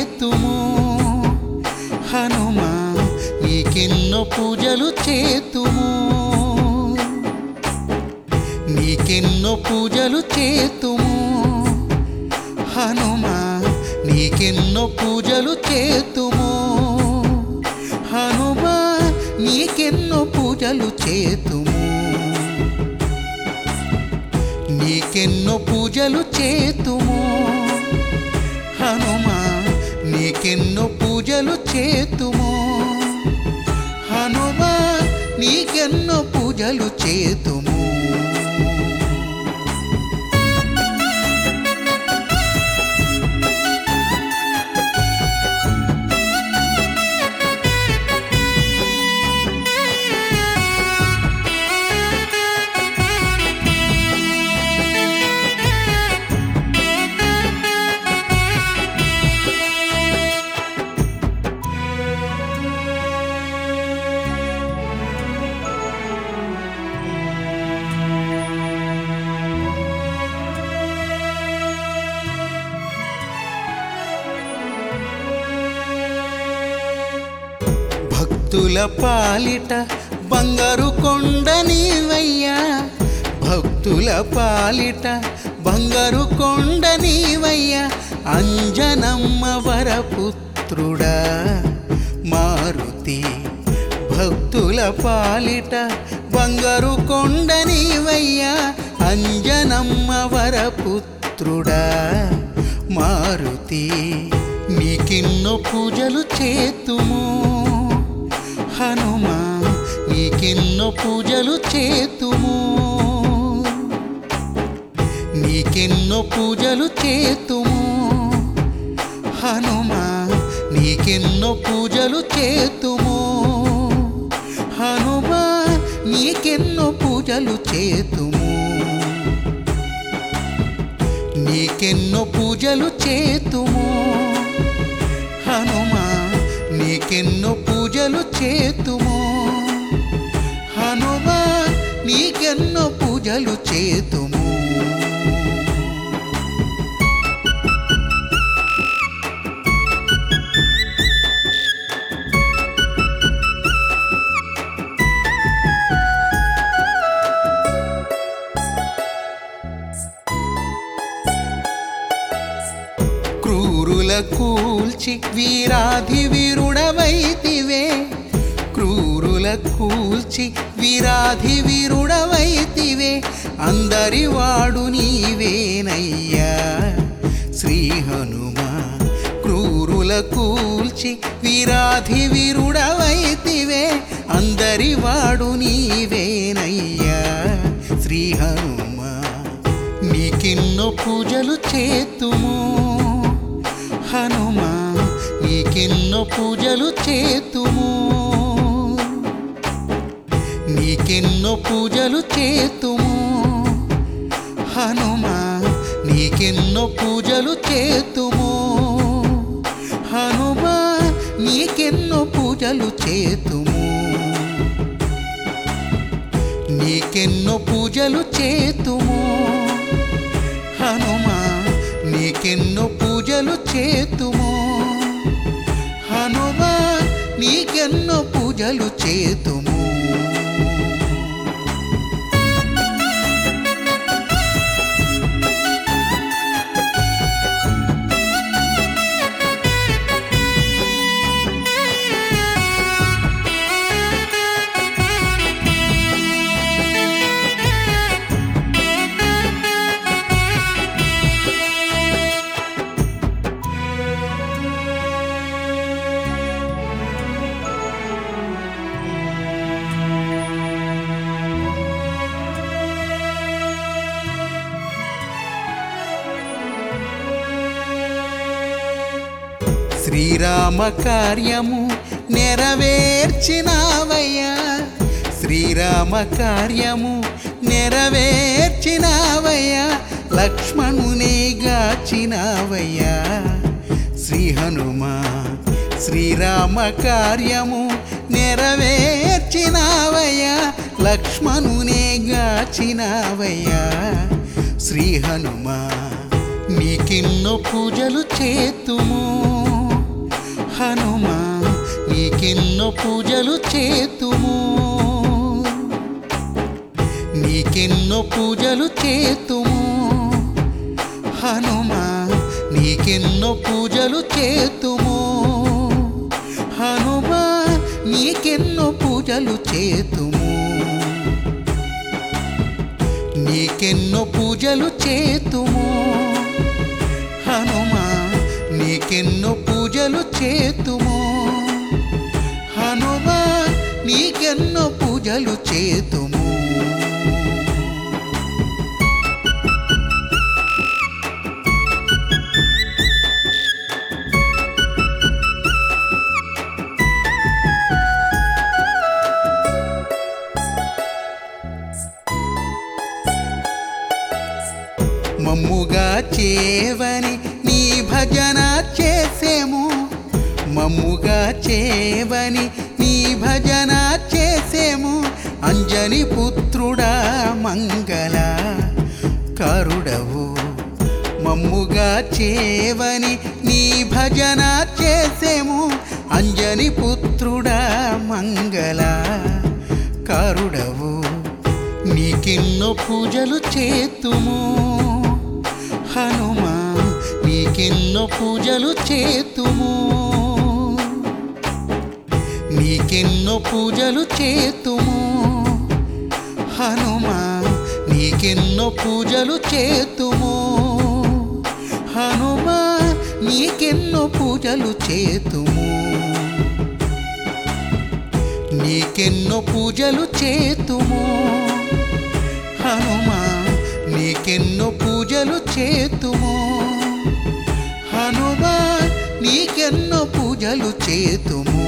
చేతుము హనుమా నీకెన్నో పూజలు చేతుము నీకెన్నో పూజలు చేతుము హనుమా నీకెన్నో పూజలు చేతుము హనుమా నీకెన్నో పూజలు చేతుము నీకెన్నో పూజలు చేతుము హనుమా నీకెన్నో పూజలు చేతుము హనుమా నీకెన్నో పూజలు చేతుము భక్తుల పాలిట బంగారు కొండ నీవయ్యా భక్తుల పాలిట బంగారు కొండ నీవయ్యా అంజనమ్మ వరపుత్రుడా మారుతి భక్తుల పాలిట బంగారు కొండ నీవయ్యా అంజనమ్మ వరపుత్రుడా మారుతి నీకెన్నో పూజలు చేతుము హనుమా నీకెన్నో పూజలు చేతుము నీకెన్నో పూజలు చేతుము హనుమా నీకెన్నో పూజలు చేతుము హనుమా నీకెన్నో పూజలు చేతుము నీకెన్నో పూజలు చేతుము హనుమా నీకెన్నో పూజలు చేతుము హనుమా నీకెన్నో పూజలు చేతుము క్రూరుల కూల్చి వీరాధి వీరుడవైతివే క్రూరుల కూల్చి వీరాధి వీరుడవైతివే అందరి వాడు నీవేనయ్యా శ్రీ హనుమా క్రూరుల కూల్చి వీరాధి వీరుడవైతివే అందరి వాడు నీవేనయ్యా శ్రీ హనుమా నీకెన్నో పూజలు చేతుము హనుమా నీకెన్నో పూజలు చేతుము నీకెన్నో పూజలు చేతుము హనుమా నీకెన్నో పూజలు చేతుము హనుమా నీకెన్నో పూజలు చేతుము నీకెన్నో పూజలు చేతుము హనుమా నీకెన్నో పూజలు చేతుము హనుమా నీకెన్నో పూజలు చేతుము శ్రీరామ కార్యము నెరవేర్చినావయ్యా శ్రీరామ కార్యము నెరవేర్చినావయ్యా లక్ష్మణునే గాచినావయ్యా శ్రీ హనుమా శ్రీరామ కార్యము నెరవేర్చినావయ్యా లక్ష్మణునే గాచినావయ్యా శ్రీ హనుమా నీకెన్నో పూజలు చేతుము పూజలు చేతుము నీకెన్నో పూజలు చేతుము హనుమా నీకెన్నో పూజలు చేతుము హనుమా నీకెన్నో పూజలు చేతుము నీకెన్నో పూజలు చేతుము హనుమా నీకెన్నో పూజలు చేతుము హనుమా నీకెన్నో పూజలు చేతుము మమ్ముగా చేవని నీ భజన చేసేము మమ్ముగా చేవని నీ భజన చేసేము అంజని పుత్రుడా మంగళ కరుడవు మమ్ముగా చేవని నీ భజన చేసేము అంజని పుత్రుడా మంగళ కారుడవు నీకెన్నో పూజలు చేతుము హనుమా నీకెన్నో పూజలు చేతుము నీకెన్నో పూజలు చేతుము హనుమా నీకెన్నో పూజలు చేతుము హనుమా నీకెన్నో పూజలు చేతుము నీకెన్నో పూజలు చేతుము హనుమా నీకెన్నో పూజలు చేతుము హనుమా నీకెన్నో పూజలు చేతుము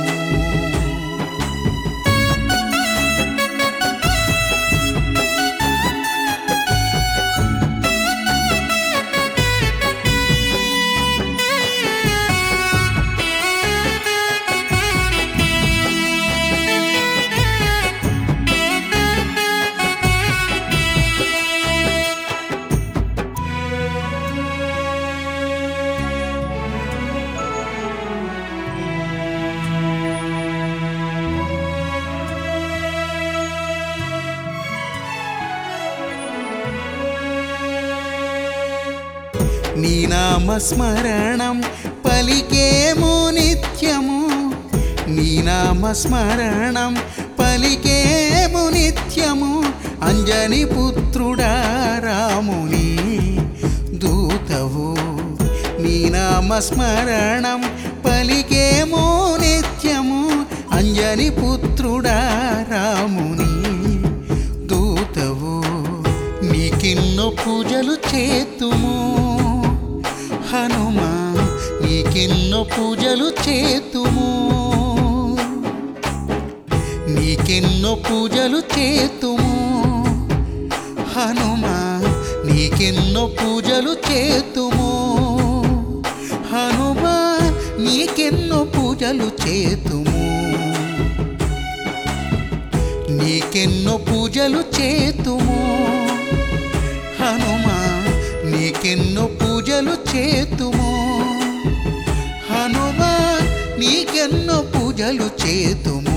నీ నామస్మరణం పలికేము నిత్యము నీ నామస్మరణం పలికేము నిత్యము అంజని పుత్రుడా రాముని దూతవు నీ నామస్మరణం పలికేము నిత్యము అంజని పుత్రుడా రాముని దూతవు నీకెన్నో పూజలు చేతుము హనుమా నీకెన్నో పూజలు చేతుము నీకెన్నో పూజలు చేతుము హనుమా నీకెన్నో పూజలు చేతుము హనుమా నీకెన్నో పూజలు చేతుము నీకెన్నో పూజలు చేతుము హనుమా నీకెన్నో పూజలు చేతుము హనుమా నీకెన్నో పూజలు చేతుము